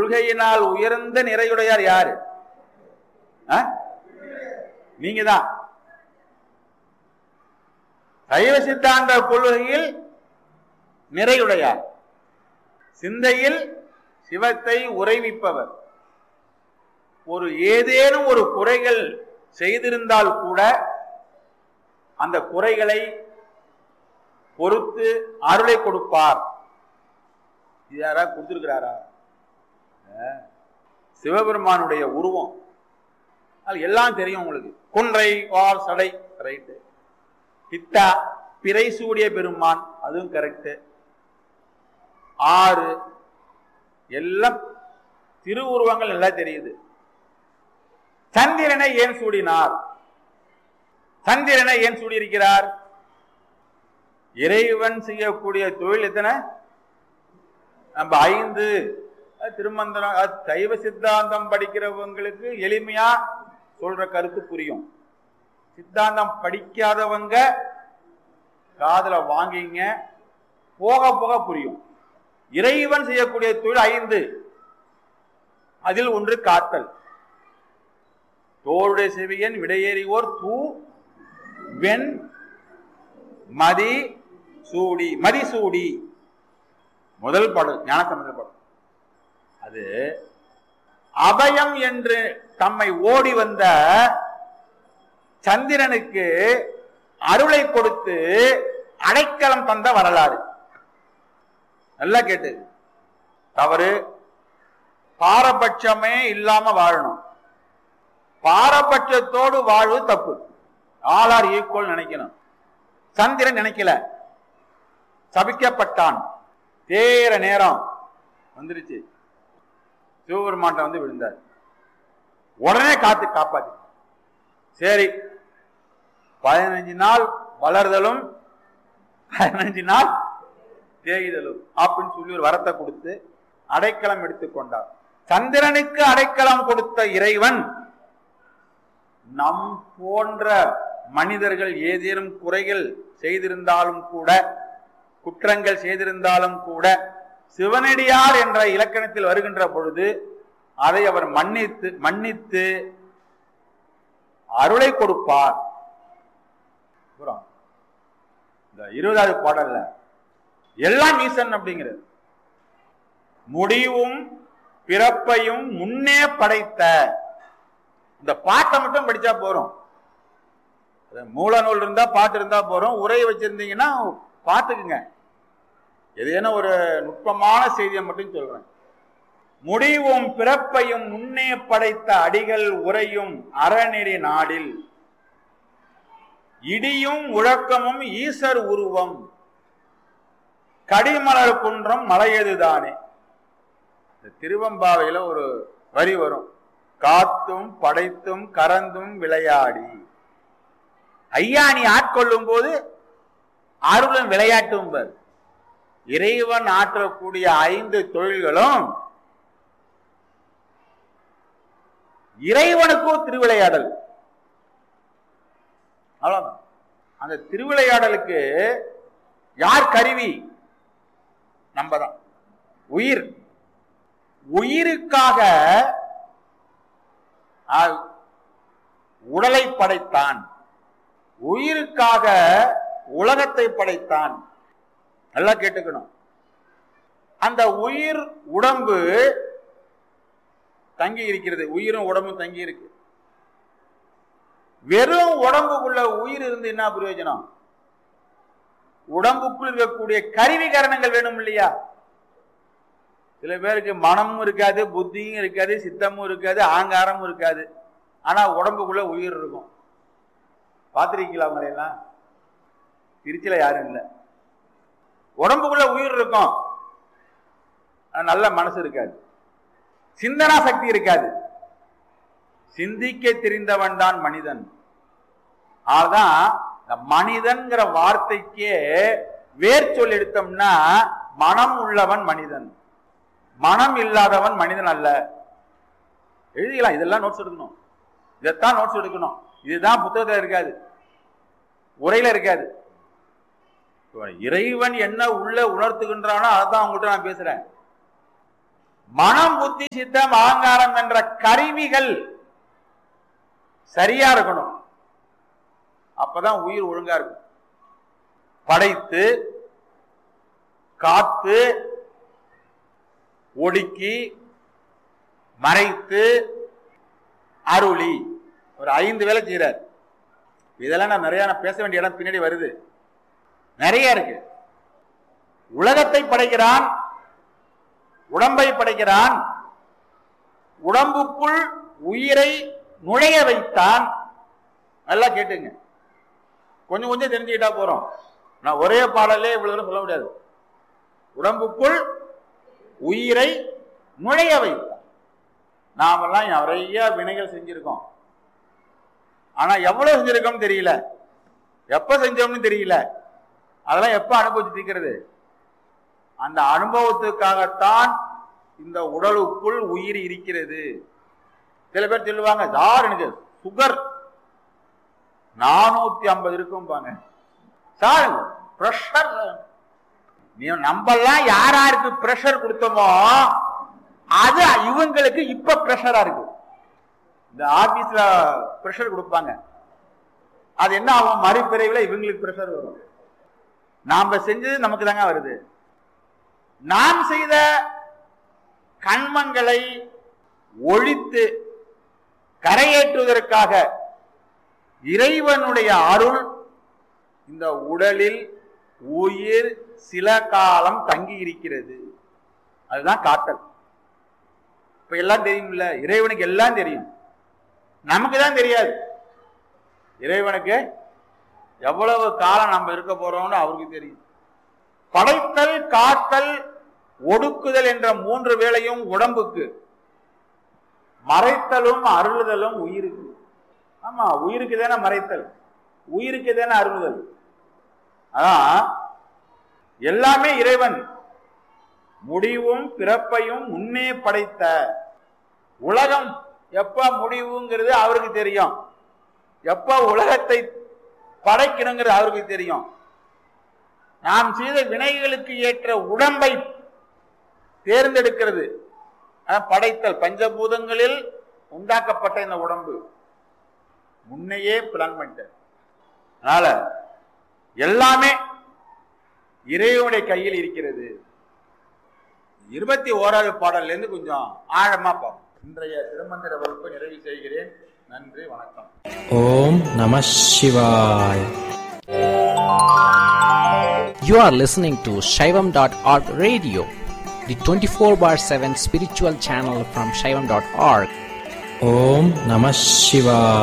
கொள்கையினால் உயர்ந்த நிறையுடையார் யாரு ஆ? நீங்க தான் சைவ சித்தாந்த கொள்கையில் நிறையுடையார் சிந்தையில் சிவத்தை உறைவிப்பவர் ஒரு ஏதேனும் ஒரு குறைகள் செய்திருந்தால் கூட அந்த குறைகளை பொறுத்து அருளை கொடுப்பார் இது யாரா கொடுத்திருக்கிறாரா அஹ், சிவபெருமானுடைய உருவம் அது எல்லாம் தெரியும் உங்களுக்கு குன்றை வால் சடை ரைட்டு பித்தா பிறை சூடிய பெருமான் அதுவும் கரெக்ட் ஆறு எல்லாம் திருவுருவங்கள் நல்லா தெரியுது சந்திரனை ஏன் சூடினார் சந்திரனை ஏன் சூடியிருக்கிறார் இறைவன் செய்யக்கூடிய தொழில் எத்தனை நம்ம ஐந்து அது திருமந்திரம் அது சைவ சித்தாந்தம் படிக்கிறவங்களுக்கு எளிமையா சொல்ற கருத்து புரியும் சித்தாந்தம் படிக்காதவங்க காதுல வாங்கிங்க போக போக புரியும் இறைவன் செய்யக்கூடிய தொழில் ஐந்து அதில் ஒன்று காத்தல் தோளுடைய செவியன் விடையேறியோர் தூ வெண் மதி சூடி மதி சூடி முதல் பாடல் ஞானசம்பந்த பாடல் அது அபயம் என்று தம்மை ஓடி வந்த சந்திரனுக்கு அருளை கொடுத்து அடைக்கலம் தந்த வரலாறு நல்லா கேட்டு தவறு பாரபட்சமே இல்லாம வாழணும் பாரபட்சத்தோடு வாழ்வு தப்பு ஆளார் ஈக்குவல் நினைக்கணும் சந்திரன் நினைக்கல சபிக்கப்பட்டான் தேர நேரம் வந்துருச்சு சிவபெருமான்ட்ட வந்து விழுந்தார் உடனே காத்து காப்பாத்தி சரி பதினஞ்சு நாள் வளர்தலும் பதினஞ்சு நாள் தேய்தலும் அப்படின்னு சொல்லி ஒரு வரத்தை கொடுத்து அடைக்கலம் எடுத்துக்கொண்டார் சந்திரனுக்கு அடைக்கலம் கொடுத்த இறைவன் நம் போன்ற மனிதர்கள் ஏதேனும் குறைகள் செய்திருந்தாலும் கூட குற்றங்கள் செய்திருந்தாலும் கூட சிவனடியார் என்ற இலக்கணத்தில் வருகின்ற பொழுது அதை அவர் மன்னித்து மன்னித்து அருளை கொடுப்பார் புறம். இந்த இருபதாவது பாடல்ல எல்லாம் ஈசன் அப்படிங்கிறது முடிவும் பிறப்பையும் முன்னே படைத்த இந்த பாட்டை மட்டும் படிச்சா போறோம் அது மூல நூல் இருந்தா பாட்டு இருந்தா போறோம் உரை வச்சிருந்தீங்கன்னா பார்த்துக்குங்க எதேனும் ஒரு நுட்பமான செய்தியை மட்டும் சொல்றேன் முடிவும் பிறப்பையும் முன்னே படைத்த அடிகள் உரையும் அறநெறி நாடில் இடியும் உழக்கமும் ஈசர் உருவம் கடிமலர் குன்றம் மலையதுதானே இந்த திருவம்பாவையில ஒரு வரி வரும் காத்தும் படைத்தும் கறந்தும் விளையாடி ஐயா நீ ஆட்கொள்ளும் போது அருளும் விளையாட்டும் பார் இறைவன் ஆற்றக்கூடிய ஐந்து தொழில்களும் இறைவனுக்கும் திருவிளையாடல் அவ்வளவுதான் அந்த திருவிளையாடலுக்கு யார் கருவி நம்ம தான் உயிர் உயிருக்காக ஆ, உடலை படைத்தான் உயிருக்காக உலகத்தை படைத்தான் நல்லா கேட்டுக்கணும் அந்த உயிர் உடம்பு தங்கி இருக்கிறது உயிரும் உடம்பும் தங்கி இருக்கு வெறும் உடம்புக்குள்ள உயிர் இருந்து என்ன பிரயோஜனம் உடம்புக்குள் இருக்கக்கூடிய கருவி கரணங்கள் வேணும் இல்லையா சில பேருக்கு மனமும் இருக்காது புத்தியும் இருக்காது சித்தமும் இருக்காது ஆங்காரமும் இருக்காது ஆனா உடம்புக்குள்ள உயிர் இருக்கும் பார்த்திருக்கீங்களா அவங்களை எல்லாம் திருச்சியில யாரும் இல்லை உடம்புக்குள்ள உயிர் இருக்கும் ஆனா நல்ல மனசு இருக்காது சிந்தனா சக்தி இருக்காது சிந்திக்க தெரிந்தவன் தான் மனிதன் ஆதான் இந்த மனிதன்கிற வார்த்தைக்கே வேர் சொல் எடுத்தோம்னா மனம் உள்ளவன் மனிதன் மனம் இல்லாதவன் மனிதன் அல்ல எழுதிக்கலாம் இதெல்லாம் நோட்ஸ் எடுக்கணும் இதைத்தான் நோட்ஸ் எடுக்கணும் இதுதான் புத்தகத்தில் இருக்காது உரையில இருக்காது இப்ப இறைவன் என்ன உள்ள உணர்த்துகின்றானோ அதான் உங்கள்கிட்ட நான் பேசுறேன் மனம் புத்தி சித்தம் அகங்காரம் என்ற கருவிகள் சரியா இருக்கணும் அப்பதான் உயிர் ஒழுங்கா இருக்கும் படைத்து காத்து ஒடுக்கி மறைத்து அருளி ஒரு ஐந்து வேலை செய்யறார் இதெல்லாம் நான் நிறைய நான் பேச வேண்டிய இடம் பின்னாடி வருது நிறைய இருக்கு உலகத்தை படைக்கிறான் உடம்பை படைக்கிறான் உடம்புக்குள் உயிரை நுழைய வைத்தான் நல்லா கேட்டுங்க கொஞ்சம் கொஞ்சம் தெரிஞ்சுக்கிட்டா போறோம் நான் ஒரே பாடலே இவ்வளவு தூரம் சொல்ல முடியாது உடம்புக்குள் உயிரை நுழைய வைத்தான் நாமெல்லாம் நிறைய வினைகள் செஞ்சிருக்கோம் ஆனா எவ்வளவு செஞ்சிருக்கோம்னு தெரியல எப்ப செஞ்சோம்னு தெரியல அதெல்லாம் எப்ப அனுபவிச்சு தீக்கிறது அந்த அனுபவத்துக்காகத்தான் இந்த உடலுக்குள் உயிர் இருக்கிறது சில பேர் சொல்லுவாங்க சார் எனக்கு சுகர் நானூத்தி ஐம்பது இருக்கும் பாங்க சார் பிரஷர் நீ நம்பெல்லாம் யார் யாருக்கு பிரஷர் கொடுத்தோமோ அது இவங்களுக்கு இப்ப பிரஷரா இருக்கு இந்த ஆபீஸ்ல பிரஷர் கொடுப்பாங்க அது என்ன ஆகும் மறுபிறவில இவங்களுக்கு பிரஷர் வரும் நாம செஞ்சது நமக்கு தாங்க வருது நாம் செய்த கண்மங்களை ஒழித்து கரையேற்றுவதற்காக இறைவனுடைய அருள் இந்த உடலில் உயிர் சில காலம் தங்கி இருக்கிறது அதுதான் காத்தல் இப்ப எல்லாம் தெரியும்ல இறைவனுக்கு எல்லாம் தெரியும் நமக்கு தான் தெரியாது இறைவனுக்கு எவ்வளவு காலம் நம்ம இருக்க போறோம்னு அவருக்கு தெரியும் படைத்தல் காத்தல் ஒடுக்குதல் என்ற மூன்று வேளையும் உடம்புக்கு மறைத்தலும் அருளுதலும் உயிருக்கு ஆமா உயிருக்கு தானே மறைத்தல் உயிருக்கு தானே அருளுதல் அதான் எல்லாமே இறைவன் முடிவும் பிறப்பையும் முன்னே படைத்த உலகம் எப்ப முடிவுங்கிறது அவருக்கு தெரியும் எப்ப உலகத்தை படைக்கணுங்கிறது அவருக்கு தெரியும் நாம் செய்த வினைகளுக்கு ஏற்ற உடம்பை தேர்ந்தெடுக்கிறது படைத்தல் பஞ்சபூதங்களில் உண்டாக்கப்பட்ட இந்த உடம்பு முன்னையே பிளான் பண்ணிட்டார் அதனால எல்லாமே இறைவனுடைய கையில் இருக்கிறது இருபத்தி ஓராவது பாடல்ல இருந்து கொஞ்சம் ஆழமா பார்ப்போம் இன்றைய திருமந்திர வகுப்பை நிறைவு செய்கிறேன் நன்றி வணக்கம் ஓம் நம சிவாய் You are listening to Shaivam.org radio, the 24 bar 7 spiritual channel from Shaivam.org. Om Namah Shivaya.